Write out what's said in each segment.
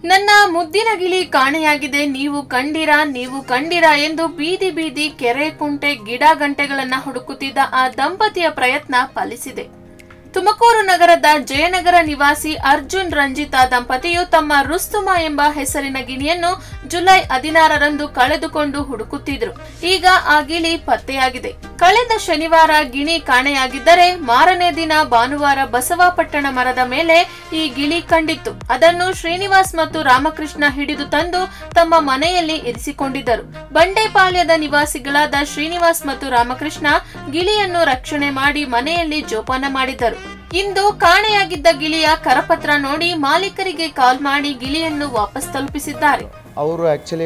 ನನ್ನ ಮುದ್ದಿನ ಗಿಳಿ ಕಾಣೆಯಾಗಿದೆ ನೀವು ಕಂಡಿರಾ ನೀವು ಕಂಡಿರಾ ಎಂದು ಬೀದಿ ಬೀದಿ ಕೆರೆ ಕುಂಟೆ ಗಿಡ ಗಂಟೆಗಳನ್ನ ಹುಡುಕುತ್ತಿದ್ದ ಆ ದಂಪತಿಯ ಪ್ರಯತ್ನ ಫಲಿಸಿದೆ ತುಮಕೂರು ನಗರದ ಜಯನಗರ ನಿವಾಸಿ ಅರ್ಜುನ್ ರಂಜಿತಾ ದಂಪತಿಯು ತಮ್ಮ ರುಸ್ತುಮ ಎಂಬ ಹೆಸರಿನ ಗಿಣಿಯನ್ನು ಜುಲೈ ಹದಿನಾರರಂದು ಕಳೆದುಕೊಂಡು ಹುಡುಕುತ್ತಿದ್ರು ಈಗ ಆ ಗಿಳಿ ಪತ್ತೆಯಾಗಿದೆ ಕಳೆದ ಶನಿವಾರ ಗಿಣಿ ಕಾಣೆಯಾಗಿದ್ದರೆ ಮಾರನೇ ದಿನ ಭಾನುವಾರ ಬಸವಾಪಟ್ಟಣ ಮರದ ಮೇಲೆ ಈ ಗಿಳಿ ಕಂಡಿತ್ತು ಅದನ್ನು ಶ್ರೀನಿವಾಸ್ ಮತ್ತು ರಾಮಕೃಷ್ಣ ಹಿಡಿದು ತಂದು ತಮ್ಮ ಮನೆಯಲ್ಲಿ ಇರಿಸಿಕೊಂಡಿದ್ದರು ಬಂಡೆಪಾಳ್ಯದ ನಿವಾಸಿಗಳಾದ ಶ್ರೀನಿವಾಸ್ ಮತ್ತು ರಾಮಕೃಷ್ಣ ಗಿಳಿಯನ್ನು ರಕ್ಷಣೆ ಮಾಡಿ ಮನೆಯಲ್ಲಿ ಜೋಪಾನ ಮಾಡಿದ್ದರು ಇಂದು ಕಾಣೆಯಾಗಿದ್ದ ಗಿಳಿಯ ಕರಪತ್ರ ನೋಡಿ ಮಾಲೀಕರಿಗೆ ಕಾಲ್ ಮಾಡಿ ಗಿಳಿಯನ್ನು ವಾಪಸ್ ತಲುಪಿಸಿದ್ದಾರೆ ಅವರು ಆ್ಯಕ್ಚುಲಿ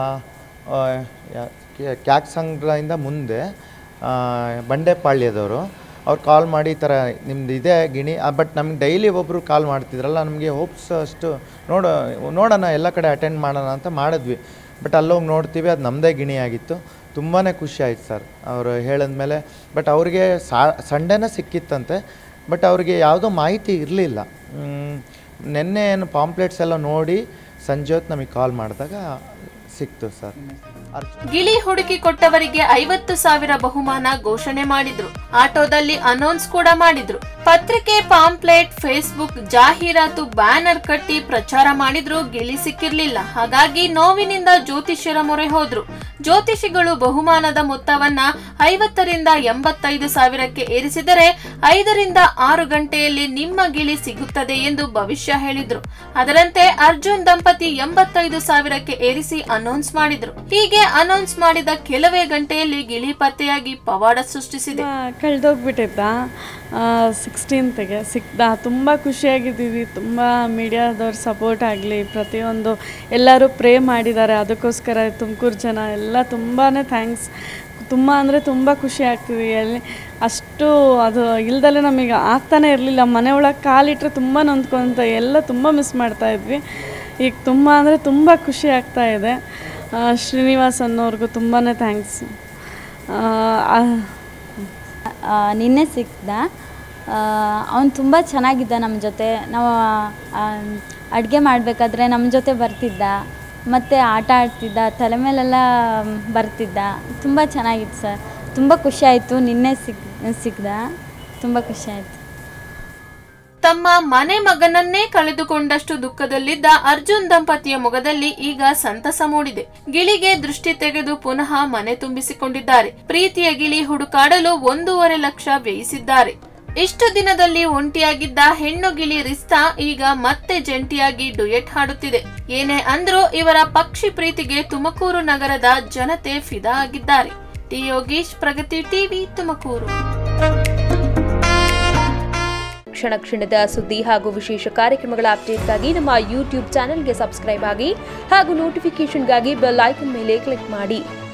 ಕ್ಯಾಕ್ ಸಂಘದಿಂದ ಮುಂದೆ ಆ, ಬಂಡೆಪಾಳ್ಯದವರು ಅವ್ರು ಕಾಲ್ ಮಾಡಿ ಈ ಥರ ನಿಮ್ದು ಇದೆ ಗಿಣಿ ಬಟ್ ನಮ್ಗೆ ಡೈಲಿ ಒಬ್ಬರು ಕಾಲ್ ಮಾಡ್ತಿದ್ರಲ್ಲ ನಮಗೆ ಹೋಪ್ಸ್ ಅಷ್ಟು ನೋಡ ನೋಡೋಣ ಎಲ್ಲ ಕಡೆ ಅಟೆಂಡ್ ಮಾಡೋಣ ಅಂತ ಮಾಡಿದ್ವಿ ಬಟ್ ಅಲ್ಲೋಗಿ ನೋಡ್ತೀವಿ ಅದು ನಮ್ಮದೇ ಗಿಣಿ ಆಗಿತ್ತು ತುಂಬಾ ಖುಷಿ ಆಯ್ತು ಸರ್ ಅವರು ಹೇಳಿದ್ಮೇಲೆ ಬಟ್ ಅವ್ರಿಗೆ ಸಾ ಸಂಡೇನೇ ಸಿಕ್ಕಿತ್ತಂತೆ ಬಟ್ ಅವ್ರಿಗೆ ಯಾವುದೋ ಮಾಹಿತಿ ಇರಲಿಲ್ಲ ನಿನ್ನೆ ಏನು ಪಾಂಪ್ಲೆಟ್ಸ್ ಎಲ್ಲ ನೋಡಿ ಸಂಜೆ ಹೊತ್ತು ನಮಗೆ ಕಾಲ್ ಮಾಡಿದಾಗ ಸಿಕ್ತು ಸರ್ ಅರ್ಜುನ್ ಗಿಳಿ ಹುಡುಕಿ ಕೊಟ್ಟವರಿಗೆ ಐವತ್ತು ಸಾವಿರ ಬಹುಮಾನ ಘೋಷಣೆ ಮಾಡಿದ್ರು ಆಟೋದಲ್ಲಿ ಅನೌನ್ಸ್ ಕೂಡ ಮಾಡಿದ್ರು ಪತ್ರಿಕೆ ಪಾಂಪ್ಲೆಟ್ ಫೇಸ್ಬುಕ್ ಜಾಹೀರಾತು ಬ್ಯಾನರ್ ಕಟ್ಟಿ ಪ್ರಚಾರ ಮಾಡಿದ್ರು ಗಿಳಿ ಸಿಕ್ಕಿರ್ಲಿಲ್ಲ ಹಾಗಾಗಿ ನೋವಿನಿಂದ ಜ್ಯೋತಿಷ್ಯರ ಮೊರೆ ಹೋದ್ರು ಜ್ಯೋತಿಷಿಗಳು ಬಹುಮಾನದ ಮೊತ್ತವನ್ನ ಐವತ್ತರಿಂದ ಎಂಬತ್ತೈದು ಸಾವಿರಕ್ಕೆ ಏರಿಸಿದರೆ ಐದರಿಂದ ಆರು ಗಂಟೆಯಲ್ಲಿ ನಿಮ್ಮ ಗಿಳಿ ಸಿಗುತ್ತದೆ ಎಂದು ಭವಿಷ್ಯ ಹೇಳಿದ್ರು ಅದರಂತೆ ಅರ್ಜುನ್ ದಂಪತಿ ಎಂಬತ್ತೈದು ಸಾವಿರಕ್ಕೆ ಏರಿಸಿ ಅನೌನ್ಸ್ ಮಾಡಿದ್ರು ಹೀಗೆ ಅನೌನ್ಸ್ ಮಾಡಿದ ಕೆಲವೇ ಗಂಟೆಯಲ್ಲಿ ಗಿಳಿ ಪತ್ತೆಯಾಗಿ ಪವಾಡ ಸೃಷ್ಟಿಸಿದೆ ಕಳೆದೋಗ್ಬಿಟ್ಟಿದ್ದ ಸಿಕ್ಸ್ಟೀನ್ತ್ಗೆ ಸಿಕ್ದ ತುಂಬ ಖುಷಿಯಾಗಿದ್ದೀವಿ ತುಂಬ ಮೀಡಿಯಾದವ್ರ ಸಪೋರ್ಟ್ ಆಗಲಿ ಪ್ರತಿಯೊಂದು ಎಲ್ಲರೂ ಪ್ರೇ ಮಾಡಿದ್ದಾರೆ ಅದಕ್ಕೋಸ್ಕರ ತುಮಕೂರು ಜನ ಎಲ್ಲ ತುಂಬಾ ಥ್ಯಾಂಕ್ಸ್ ತುಂಬ ಅಂದರೆ ತುಂಬ ಖುಷಿ ಆಗ್ತಿದೆ ಎಲ್ಲಿ ಅಷ್ಟು ಅದು ಇಲ್ದಲೇ ನಮಗೆ ಆಗ್ತಾನೆ ಇರಲಿಲ್ಲ ಮನೆ ಒಳಗೆ ಕಾಲಿಟ್ಟರೆ ತುಂಬ ನೊಂದ್ಕೊಂತ ಎಲ್ಲ ತುಂಬ ಮಿಸ್ ಮಾಡ್ತಾ ಇದ್ವಿ ಈಗ ತುಂಬ ಅಂದರೆ ತುಂಬ ಖುಷಿ ಆಗ್ತಾ ಇದೆ ಆ, ಶ್ರೀನಿವಾಸ್ ಅನ್ನೋರ್ಗೂ ತುಂಬಾ ಥ್ಯಾಂಕ್ಸ್ ಆ, ನಿನ್ನೆ ಸಿಕ್ದ ಅವನು ತುಂಬ ಚೆನ್ನಾಗಿದ್ದ ನಮ್ಮ ಜೊತೆ ನಾವು ಅಡುಗೆ ಮಾಡಬೇಕಾದ್ರೆ ನಮ್ಮ ಜೊತೆ ಬರ್ತಿದ್ದ ಮತ್ತು ಆಟ ಆಡ್ತಿದ್ದ ತಲೆ ಮೇಲೆಲ್ಲ ಬರ್ತಿದ್ದ ತುಂಬ ಚೆನ್ನಾಗಿತ್ತು ಸರ್ ತುಂಬ ಖುಷಿ ಆಯಿತು ನಿನ್ನೆ ಸಿಕ್ ಸಿಕ್ದ ತುಂಬ ಖುಷಿ ಆಯಿತು ತಮ್ಮ ಮನೆ ಮಗನನ್ನೇ ಕಳೆದುಕೊಂಡಷ್ಟು ದುಃಖದಲ್ಲಿದ್ದ ಅರ್ಜುನ್ ದಂಪತಿಯ ಮೊಗದಲ್ಲಿ ಈಗ ಸಂತಸ ಮೂಡಿದೆ ಗಿಳಿಗೆ ದೃಷ್ಟಿ ತೆಗೆದು ಪುನಃ ಮನೆ ತುಂಬಿಸಿಕೊಂಡಿದ್ದಾರೆ ಪ್ರೀತಿಯ ಗಿಳಿ ಹುಡುಕಾಡಲು ಒಂದೂವರೆ ಲಕ್ಷ ವ್ಯಯಿಸಿದ್ದಾರೆ ಇಷ್ಟು ದಿನದಲ್ಲಿ ಒಂಟಿಯಾಗಿದ್ದ ಹೆಣ್ಣು ಗಿಳಿ ರಿಸ್ತಾ ಈಗ ಮತ್ತೆ ಜಂಟಿಯಾಗಿ ಡುಯೆಟ್ ಹಾಡುತ್ತಿದೆ ಏನೇ ಅಂದ್ರೂ ಇವರ ಪಕ್ಷಿ ಪ್ರೀತಿಗೆ ತುಮಕೂರು ನಗರದ ಜನತೆ ಫಿದಾ ಆಗಿದ್ದಾರೆ ಟಿ ಯೋಗೀಶ್ ಪ್ರಗತಿ ಟಿವಿ ತುಮಕೂರು ಕ್ಷಣ ಕ್ಷಣದ ಸುದ್ದಿ ಹಾಗೂ ವಿಶೇಷ ಕಾರ್ಯಕ್ರಮಗಳ ಅಪ್ಡೇಟ್ಗಾಗಿ ನಮ್ಮ ಯೂಟ್ಯೂಬ್ ಚಾನೆಲ್ಗೆ ಸಬ್ಸ್ಕ್ರೈಬ್ ಆಗಿ ಹಾಗೂ ನೋಟಿಫಿಕೇಷನ್ಗಾಗಿ ಬೆಲ್ ಐಕನ್ ಮೇಲೆ ಕ್ಲಿಕ್ ಮಾಡಿ